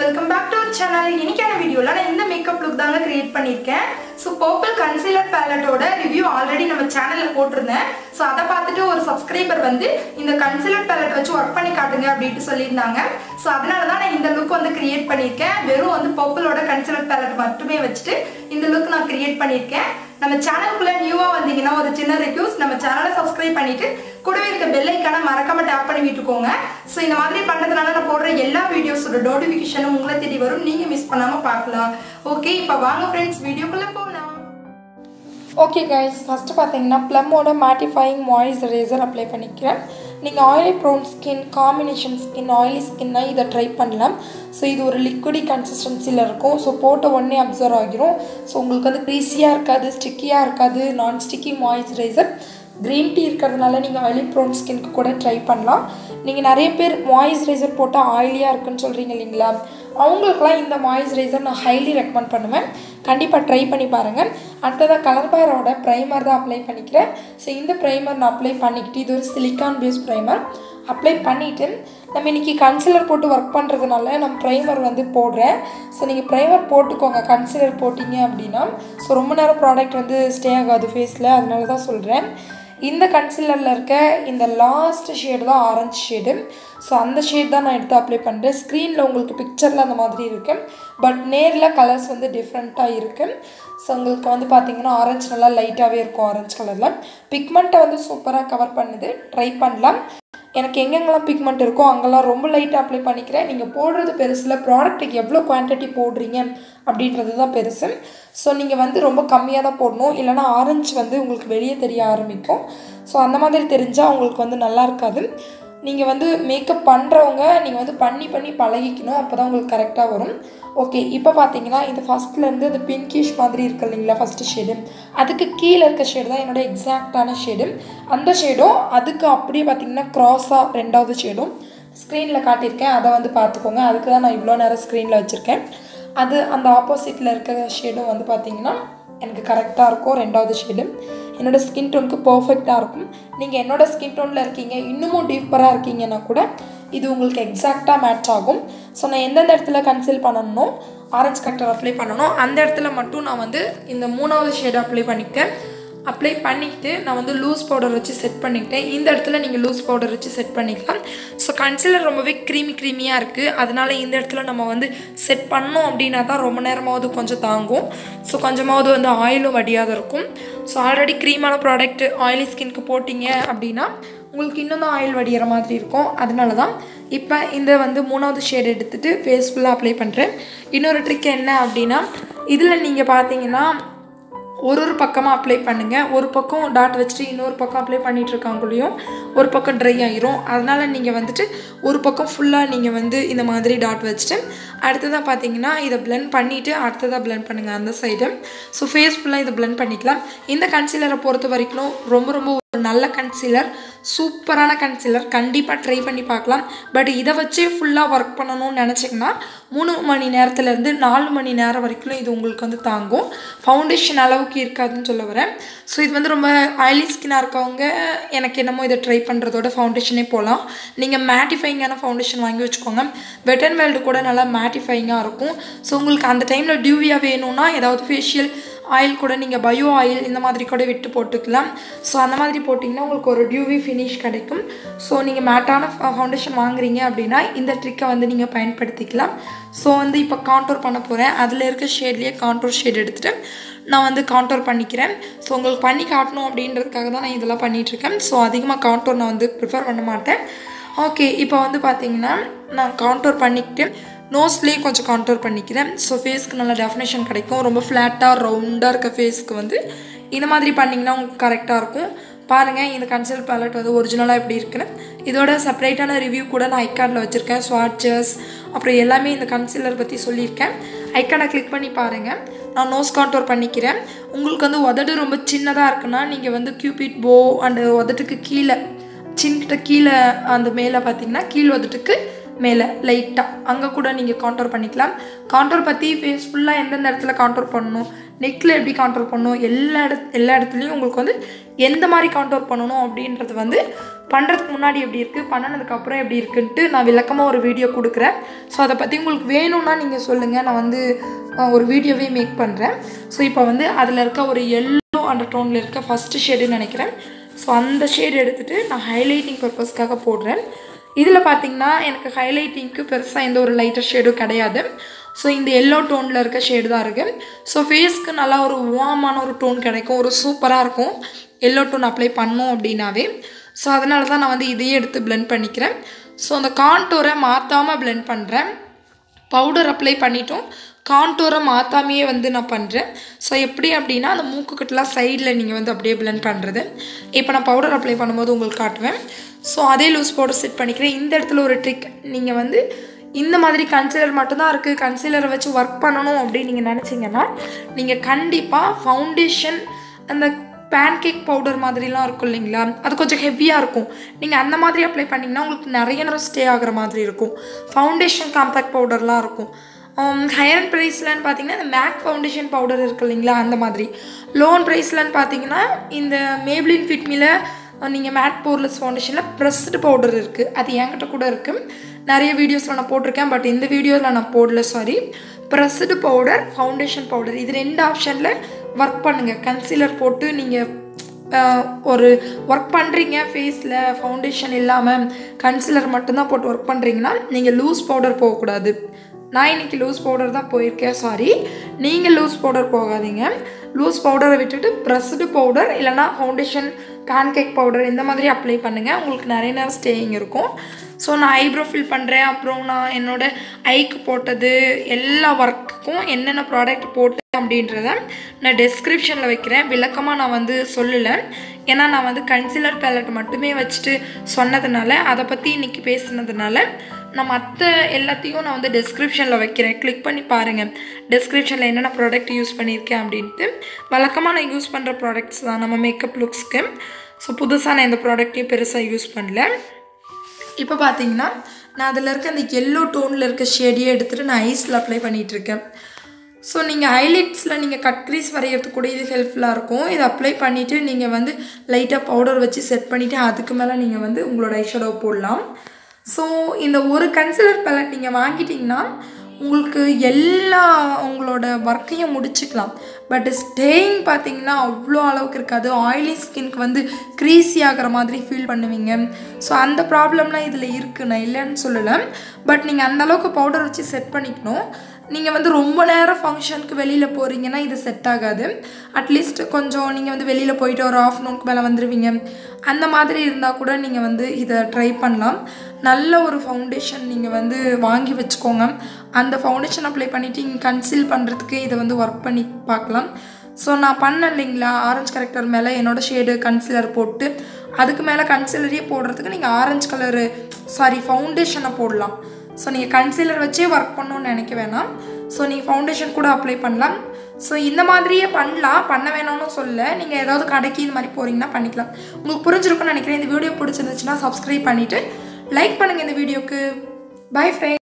welcome back to our channel இன்னைக்கான வீடியோவில் நான் இந்த மேக்கப் லுக் தாங்க கிரியேட் பண்ணியிருக்கேன் ஸோ பர்பிள் கன்சீலர் பேலட்டோட ரிவ்யூ ஆல்ரெடி நம்ம சேனலில் போட்டிருந்தேன் ஸோ அதை பார்த்துட்டு ஒரு சப்ஸ்கிரைபர் வந்து இந்த கன்சீலர் பேலட் வச்சு ஒர்க் பண்ணி காட்டுங்க அப்படின்ட்டு சொல்லியிருந்தாங்க ஸோ அதனால தான் நான் இந்த லுக் வந்து கிரியேட் பண்ணியிருக்கேன் வெறும் வந்து பர்பிளோட கன்சீலர் பேலட் மட்டுமே வச்சுட்டு இந்த லுக் நான் கிரியேட் பண்ணியிருக்கேன் நம்ம சேனலுக்குள்ள நியூவா வந்தீங்கன்னா ஒரு சின்ன ரிக்யூஸ் நம்ம சேனலை சப்ஸ்கிரைப் பண்ணிட்டு கூடவே இருக்க பெல் ஐக்கான மறக்காம டேப் பண்ணி விட்டுக்கோங்க ஸோ இந்த மாதிரி பண்றதுனால நான் போடுற எல்லா வீடியோஸோட நோட்டிஃபிகேஷனும் உங்களை தேடி வரும் நீங்க மிஸ் பண்ணாம பார்க்கலாம் ஓகே இப்போ வாங்க ஃப்ரெண்ட்ஸ் வீடியோக்குள்ள போகலாம் ஓகே கைஸ் ஃபஸ்ட்டு பார்த்தீங்கன்னா ப்ளம்மோட மேட்டிஃபையிங் மாய்ஸ்சரைசர் அப்ளை பண்ணிக்கிறேன் நீங்கள் oily prone skin combination skin oily ஸ்கின்னா இதை ட்ரை பண்ணலாம் ஸோ இது ஒரு லிக்விடி கன்சிஸ்டன்சியில் இருக்கும் ஸோ போட்ட உடனே அப்சர்வ் ஆகிரும் ஸோ உங்களுக்கு வந்து க்ரீஸியாக இருக்காது ஸ்டிக்கியாக இருக்காது நான் ஸ்டிக்கி மாய்ஸ்சரைசர் க்ரீன் டீ இருக்கிறதுனால நீங்கள் ஆயிலி ப்ரோன் ஸ்கின்க்கு கூட ட்ரை பண்ணலாம் நீங்கள் நிறைய பேர் மாய்ஸ்சரைசர் போட்டால் ஆயிலியாக இருக்குன்னு சொல்கிறீங்க இல்லைங்களா அவங்களுக்குலாம் இந்த மாய்ஸ்சரைசர் நான் ஹைலி ரெக்கமெண்ட் பண்ணுவேன் கண்டிப்பாக ட்ரை பண்ணி பாருங்கள் அடுத்ததாக கலர் பாரோட ப்ரைமர் தான் அப்ளை பண்ணிக்கிறேன் ஸோ இந்த ப்ரைமர் நான் அப்ளை பண்ணிக்கிட்டு இது ஒரு சிலிக்கான் பேஸ் ப்ரைமர் அப்ளை பண்ணிவிட்டு நம்ம இன்றைக்கி கன்சிலர் போட்டு ஒர்க் பண்ணுறதுனால நம்ம ப்ரைமர் வந்து போடுறேன் ஸோ நீங்கள் ப்ரைமர் போட்டுக்கோங்க கன்சிலர் போட்டிங்க அப்படின்னா ஸோ ரொம்ப நேரம் ப்ராடக்ட் வந்து ஸ்டே ஆகாது ஃபேஸில் அதனால தான் சொல்கிறேன் இந்த கன்சிலரில் இருக்க இந்த லாஸ்ட் ஷேடு தான் ஆரஞ்சு ஷேடு ஸோ அந்த ஷேட் தான் நான் எடுத்து அப்ளை பண்ணுறேன் ஸ்க்ரீனில் உங்களுக்கு பிக்சரில் அந்த மாதிரி இருக்குது பட் நேரில் கலர்ஸ் வந்து டிஃப்ரெண்ட்டாக இருக்குது ஸோ உங்களுக்கு வந்து பார்த்தீங்கன்னா ஆரஞ்சு நல்லா லைட்டாகவே இருக்கும் ஆரஞ்சு கலரில் பிக்மெண்ட்டை வந்து சூப்பராக கவர் பண்ணுது ட்ரை பண்ணலாம் எனக்கு எங்கெங்கெல்லாம் பிக்மெண்ட் இருக்கோ அங்கெல்லாம் ரொம்ப லைட்டாக அப்ளை பண்ணிக்கிறேன் நீங்கள் போடுறது பெருசில் ப்ராடக்ட்டுக்கு எவ்வளோ குவான்டிட்டி போடுறீங்க அப்படின்றது தான் பெருசு ஸோ நீங்கள் வந்து ரொம்ப கம்மியாக தான் போடணும் இல்லைனா ஆரஞ்சு வந்து உங்களுக்கு வெளியே தெரிய ஆரம்பிக்கும் ஸோ அந்த மாதிரி தெரிஞ்சால் உங்களுக்கு வந்து நல்லா இருக்காது நீங்கள் வந்து மேக்கப் பண்ணுறவங்க நீங்கள் வந்து பண்ணி பண்ணி பழகிக்கணும் அப்போ தான் உங்களுக்கு கரெக்டாக வரும் ஓகே இப்போ பார்த்தீங்கன்னா இது ஃபஸ்ட்லேருந்து இந்த பிங்கிஷ் மாதிரி இருக்கு இல்லைங்களா ஃபஸ்ட்டு ஷேடு அதுக்கு கீழே இருக்க ஷேடு தான் என்னோடய எக்ஸாக்டான ஷேடு அந்த ஷேடும் அதுக்கு அப்படியே பார்த்தீங்கன்னா க்ராஸாக ரெண்டாவது ஷேடும் ஸ்க்ரீனில் காட்டியிருக்கேன் அதை வந்து பார்த்துக்கோங்க அதுக்கு தான் நான் இவ்வளோ நேரம் ஸ்க்ரீனில் வச்சுருக்கேன் அது அந்த ஆப்போசிட்டில் இருக்க ஷேடும் வந்து பார்த்திங்கன்னா எனக்கு கரெக்டாக இருக்கும் ரெண்டாவது ஷேடு என்னோடய ஸ்கின் டோனுக்கு பர்ஃபெக்டாக இருக்கும் நீங்கள் என்னோடய ஸ்கின் டோனில் இருக்கீங்க இன்னமும் டீப்பராக இருக்கீங்கன்னா கூட இது உங்களுக்கு எக்ஸாக்டாக மேட்ச் ஆகும் ஸோ நான் எந்தெந்த இடத்துல கன்சில் பண்ணணுமோ ஆரஞ்ச் கலர் அப்ளை பண்ணணும் அந்த இடத்துல மட்டும் நான் வந்து இந்த மூணாவது ஷேடு அப்ளை பண்ணிக்கிட்டேன் அப்ளை பண்ணிக்கிட்டு நான் வந்து லூஸ் பவுடர் வச்சு செட் பண்ணிக்கிட்டேன் இந்த இடத்துல நீங்கள் லூஸ் பவுடர் வச்சு செட் பண்ணிக்கலாம் ஸோ கன்சிலர் ரொம்பவே க்ரீமி க்ரீமியாக இருக்குது அதனால இந்த இடத்துல நம்ம வந்து செட் பண்ணோம் அப்படின்னா தான் ரொம்ப நேரமாவது கொஞ்சம் தாங்கும் ஸோ கொஞ்சமாவது வந்து ஆயிலும் வடியாத இருக்கும் ஸோ ஆல்ரெடி க்ரீமான ப்ராடக்ட் ஆயிலி ஸ்கின்க்கு போட்டிங்க அப்படின்னா உங்களுக்கு இன்னும் தான் ஆயில் வடிகிற மாதிரி இருக்கும் அதனால தான் இப்போ இந்த வந்து மூணாவது ஷேட் எடுத்துகிட்டு ஃபேஸ் ஃபுல்லாக அப்ளை பண்ணுறேன் இன்னொரு ட்ரிக் என்ன அப்படின்னா இதில் நீங்கள் பார்த்தீங்கன்னா ஒரு ஒரு பக்கமாக அப்ளை பண்ணுங்கள் ஒரு பக்கம் டாட் வச்சுட்டு இன்னொரு பக்கம் அப்ளை பண்ணிகிட்டு இருக்காங்களையும் ஒரு பக்கம் ட்ரை ஆயிரும் அதனால் நீங்கள் வந்துட்டு ஒரு பக்கம் ஃபுல்லாக நீங்கள் வந்து இந்த மாதிரி டாட் வச்சுட்டு அடுத்ததாக பார்த்தீங்கன்னா இதை பிளெண்ட் பண்ணிவிட்டு அடுத்ததாக பிளெண்ட் பண்ணுங்கள் அந்த சைடு ஸோ ஃபேஸ் ஃபுல்லாக இதை பிளெண்ட் பண்ணிக்கலாம் இந்த கன்சீலரை பொறுத்த வரைக்கும் ரொம்ப ரொம்ப ஒரு நல்ல கன்சீலர் சூப்பரான கன்சீலர் கண்டிப்பாக ட்ரை பண்ணி பார்க்கலாம் பட் இதை வச்சே ஃபுல்லாக ஒர்க் பண்ணணும்னு நினச்சிங்கன்னா மூணு மணி நேரத்துலேருந்து நாலு மணி நேரம் வரைக்கும் இது உங்களுக்கு வந்து தாங்கும் ஃபவுண்டேஷன் அளவுக்கு இருக்காதுன்னு சொல்ல வரேன் ஸோ இது வந்து ரொம்ப ஆயிலி ஸ்கின்னாக இருக்கவங்க எனக்கு என்னமோ இதை ட்ரை பண்ணுறதோட ஃபவுண்டேஷனே போகலாம் நீங்கள் மேட்டிஃபைங்கான ஃபவுண்டேஷன் வாங்கி வச்சுக்கோங்க வெட் அண்ட் வேல்டு கூட நல்லா மேட்டிஃபைங்காக இருக்கும் ஸோ உங்களுக்கு அந்த டைமில் டியூவியாக வேணும்னா ஏதாவது ஃபேஷியல் ஆயில் கூட நீங்கள் பயோ ஆயில் இந்த மாதிரி கூட விட்டு போட்டுக்கலாம் ஸோ அந்த மாதிரி போட்டிங்கன்னா உங்களுக்கு ஒரு டியூவி ஃபினிஷ் கிடைக்கும் ஸோ நீங்கள் மேட்டான ஃபவுண்டேஷன் வாங்குறீங்க அப்படின்னா இந்த ட்ரிக்கை வந்து நீங்கள் பயன்படுத்திக்கலாம் ஸோ வந்து இப்போ காண்டோர் பண்ண போகிறேன் அதில் இருக்க ஷேட்லேயே காண்டோர் ஷேட் எடுத்துகிட்டு நான் வந்து காண்டோர் பண்ணிக்கிறேன் ஸோ உங்களுக்கு பண்ணி காட்டணும் அப்படின்றதுக்காக தான் நான் இதெல்லாம் பண்ணிகிட்ருக்கேன் ஸோ அதிகமாக காண்டோர் நான் வந்து ப்ரிஃபர் பண்ண மாட்டேன் ஓகே இப்போ வந்து பார்த்தீங்கன்னா நான் காண்டோர் பண்ணிக்கிட்டு நோஸ்லேயே கொஞ்சம் காண்டோர் பண்ணிக்கிறேன் ஸோ ஃபேஸ்க்கு நல்ல டெஃபினேஷன் கிடைக்கும் ரொம்ப ஃப்ளாட்டாக ரவுண்டாக இருக்க ஃபேஸ்க்கு வந்து இந்த மாதிரி பண்ணிங்கன்னா உங்களுக்கு கரெக்டாக இருக்கும் பாருங்கள் இந்த கன்சல் பேலட் வந்து ஒரிஜினலாக எப்படி இருக்குன்னு இதோட செப்பரேட்டான ரிவ்யூ கூட நான் ஐகார்டில் வச்சுருக்கேன் ஸ்வாட்சஸ் அப்புறம் எல்லாமே இந்த கன்சிலர் பற்றி சொல்லியிருக்கேன் ஐக்கானை கிளிக் பண்ணி பாருங்கள் நான் நோஸ் காண்டோர் பண்ணிக்கிறேன் உங்களுக்கு வந்து உதடு ரொம்ப சின்னதாக இருக்குன்னா நீங்கள் வந்து கியூபிட் போ அண்டு உதட்டுக்கு கீழே சின்கிட்ட கீழே அந்த மேலே பார்த்தீங்கன்னா கீழ் உதட்டுக்கு மேலே லைட்டாக அங்கே கூட நீங்கள் காண்டோர் பண்ணிக்கலாம் காண்டோர் பற்றி ஃபேஸ் ஃபுல்லாக எந்தெந்த இடத்துல காண்டோர் பண்ணணும் நெக்கில் எப்படி கான்டோர் பண்ணணும் எல்லா இட எல்லா இடத்துலையும் உங்களுக்கு வந்து எந்த மாதிரி கான்டோர் பண்ணணும் அப்படின்றது வந்து பண்ணுறதுக்கு முன்னாடி எப்படி இருக்குது பண்ணினதுக்கப்புறம் எப்படி இருக்குன்ட்டு நான் விளக்கமாக ஒரு வீடியோ கொடுக்குறேன் ஸோ அதை பற்றி உங்களுக்கு வேணும்னா நீங்கள் சொல்லுங்கள் நான் வந்து அஹ், ஒரு வீடியோவே மேக் பண்ணுறேன் ஸோ இப்போ வந்து அதில் இருக்க ஒரு எல்லோ அண்டர் டோனில் இருக்க ஃபஸ்ட்டு ஷேடுன்னு நினைக்கிறேன் ஸோ அந்த ஷேடு எடுத்துகிட்டு நான் ஹைலைட்டிங் பர்பஸ்க்காக போடுறேன் இதில் பார்த்தீங்கன்னா எனக்கு ஹைலைட்டிங்க்கு பெருசாக எந்த ஒரு லைட்டர் ஷேடும் கிடையாது ஸோ இந்த எல்லோ டோனில் இருக்க ஷேடு தான் இருக்குது ஸோ ஃபேஸ்க்கு நல்லா ஒரு வார்மான ஒரு டோன் கிடைக்கும் ஒரு சூப்பராக இருக்கும் எல்லோ டோன் அப்ளை பண்ணோம் அப்படின்னாவே ஸோ அதனால தான் நான் வந்து இதையே எடுத்து blend பண்ணிக்கிறேன் ஸோ அந்த கான்டோரை மாற்றாமல் blend பண்ணுறேன் பவுடர் அப்ளை பண்ணிட்டோம் கான்டோரை மாற்றாமையே வந்து நான் பண்ணுறேன் ஸோ எப்படி அப்படின்னா அந்த மூக்குக்கிட்டலாம் சைடில் நீங்கள் வந்து அப்படியே blend பண்ணுறது இப்போ நான் பவுடர் அப்ளை பண்ணும்போது உங்களுக்கு காட்டுவேன் ஸோ அதே லூஸ் பவுடர் செட் பண்ணிக்கிறேன் இந்த இடத்துல ஒரு ட்ரிக் நீங்கள் வந்து இந்த மாதிரி கன்சீலர் மட்டும்தான் இருக்குது கன்சீலரை வச்சு ஒர்க் பண்ணணும் அப்படின்னு நீங்கள் நினச்சிங்கன்னா நீங்கள் கண்டிப்பாக ஃபவுண்டேஷன் அந்த பேன்கேக் பவுடர் மாதிரிலாம் இருக்கும் இல்லைங்களா அது கொஞ்சம் ஹெவியாக இருக்கும் நீங்கள் அந்த மாதிரி அப்ளை பண்ணிங்கன்னா உங்களுக்கு நிறைய நேரம் ஸ்டே ஆகுற மாதிரி இருக்கும் ஃபவுண்டேஷன் காம்பேக்ட் பவுடர்லாம் இருக்கும் ஹையர் ப்ரைஸ்லன்னு பார்த்தீங்கன்னா இந்த மேக் ஃபவுண்டேஷன் பவுடர் இருக்கு இல்லைங்களா அந்த மாதிரி லோன் ப்ரைஸ்லன்னு பார்த்தீங்கன்னா இந்த மேப்ளின் ஃபிட்மில நீங்கள் மேட் போர்லெஸ் ஃபவுண்டேஷனில் ப்ரெஸ்டு பவுடர் இருக்குது அது என்கிட்ட கூட இருக்குது நிறைய வீடியோஸில் நான் போட்டிருக்கேன் பட் இந்த வீடியோவில் நான் போடல sorry pressed powder foundation powder இது ரெண்டு ஆப்ஷனில் ஒர்க் பண்ணுங்கள் கன்சீலர் போட்டு நீங்கள் ஒரு ஒர்க் பண்ணுறீங்க ஃபேஸில் ஃபவுண்டேஷன் இல்லாமல் கன்சிலர் மட்டும்தான் போட்டு ஒர்க் பண்ணுறீங்கன்னா நீங்கள் லூஸ் பவுடர் போகக்கூடாது நான் இன்னைக்கு லூஸ் பவுடர் தான் போயிருக்கேன் சாரி நீங்கள் லூஸ் பவுடர் போகாதீங்க லூஸ் பவுடரை விட்டுட்டு ப்ரெஸ்டு பவுடர் இல்லைனா ஃபவுண்டேஷன் பேன்கேக் பவுடர் இந்த மாதிரி அப்ளை பண்ணுங்கள் உங்களுக்கு நிறைய நேரம் ஸ்டேயிங் இருக்கும் ஸோ நான் ஐப்ரோ ஃபில் பண்ணுறேன் அப்புறம் நான் என்னோட ஐக்கு போட்டது எல்லா ஒர்க்குக்கும் என்னென்ன ப்ராடக்ட் போட்டேன் அப்படின்றத நான் டெஸ்கிரிப்ஷனில் வைக்கிறேன் விளக்கமாக நான் வந்து சொல்லலை ஏன்னா நான் வந்து கன்சிலர் பேலட் மட்டுமே வச்சுட்டு சொன்னதுனால அதை பற்றி இன்றைக்கி பேசுனதுனால நான் மற்ற எல்லாத்தையும் நான் வந்து டெஸ்கிரிப்ஷனில் வைக்கிறேன் கிளிக் பண்ணி பாருங்கள் டெஸ்கிரிப்ஷனில் என்னென்ன ப்ராடக்ட் யூஸ் பண்ணியிருக்கேன் அப்படின்ட்டு வழக்கமாக நான் யூஸ் பண்ணுற ப்ராடக்ட்ஸ் தான் நம்ம மேக்கப் லுக்ஸ்க்கு ஸோ புதுசாக நான் இந்த ப்ராடக்ட்டையும் பெருசாக யூஸ் பண்ணல இப்போ பார்த்தீங்கன்னா நான் அதில் இருக்க அந்த எல்லோ டோனில் இருக்க ஷேடியை எடுத்துகிட்டு நான் ஐஸில் அப்ளை பண்ணிகிட்ருக்கேன் ஸோ நீங்கள் ஹைலைட்ஸில் நீங்கள் கட் க்ரீஸ் வரைகிறதுக்கு கூட இது ஹெல்ப்ஃபுல்லாக இருக்கும் இதை அப்ளை பண்ணிவிட்டு நீங்கள் வந்து லைட்டாக பவுடர் வச்சு செட் பண்ணிவிட்டு அதுக்கு மேலே நீங்கள் வந்து உங்களோட ஐஷேடோ போடலாம் ஸோ இந்த ஒரு கன்சிலர் பேலட் நீங்கள் வாங்கிட்டீங்கன்னா உங்களுக்கு எல்லா உங்களோட ஒர்க்கையும் முடிச்சுக்கலாம் பட் ஸ்டேயிங் பார்த்தீங்கன்னா அவ்வளோ அளவுக்கு இருக்காது ஆயிலி ஸ்கின்க்கு வந்து க்ரீஸி ஆகிற மாதிரி ஃபீல் பண்ணுவீங்க ஸோ அந்த ப்ராப்ளம்லாம் இதில் இருக்குது நான் இல்லைன்னு சொல்லலை பட் நீங்கள் அந்த அளவுக்கு பவுடர் வச்சு செட் பண்ணிக்கணும் நீங்கள் வந்து ரொம்ப நேரம் ஃபங்க்ஷனுக்கு வெளியில் போகிறீங்கன்னா இது செட் ஆகாது அட்லீஸ்ட் கொஞ்சம் நீங்கள் வந்து வெளியில் போயிட்டு ஒரு ஆஃப் அனுக்கு மேலே வந்துடுவீங்க அந்த மாதிரி இருந்தால் கூட நீங்கள் வந்து இதை ட்ரை பண்ணலாம் நல்ல ஒரு ஃபவுண்டேஷன் நீங்கள் வந்து வாங்கி வச்சுக்கோங்க அந்த ஃபவுண்டேஷன் அப்ளை பண்ணிவிட்டு இங்கே கன்சீல் பண்ணுறதுக்கு இதை வந்து ஒர்க் பண்ணி பார்க்கலாம் ஸோ நான் பண்ணேன் இல்லைங்களா ஆரஞ்சு கரெக்டர் மேலே என்னோடய ஷேடு கன்சிலர் போட்டு அதுக்கு மேலே கன்சிலரே போடுறதுக்கு நீங்கள் ஆரஞ்சு கலரு சாரி ஃபவுண்டேஷனை போடலாம் ஸோ நீங்கள் கன்சீலர் வச்சே ஒர்க் பண்ணணும்னு நினைக்க வேணாம் ஸோ நீங்கள் ஃபவுண்டேஷன் கூட அப்ளை பண்ணலாம் ஸோ இந்த மாதிரியே பண்ணலாம் பண்ண வேணும்னு சொல்ல நீங்கள் ஏதாவது கடைக்கு இது மாதிரி போகிறீங்கன்னா பண்ணிக்கலாம் உங்களுக்கு புரிஞ்சிருக்கும்னு நினைக்கிறேன் இந்த வீடியோ பிடிச்சிருந்துச்சுன்னா சப்ஸ்கிரைப் பண்ணிவிட்டு லைக் பண்ணுங்கள் இந்த வீடியோக்கு பை ஃப்ரெண்ட்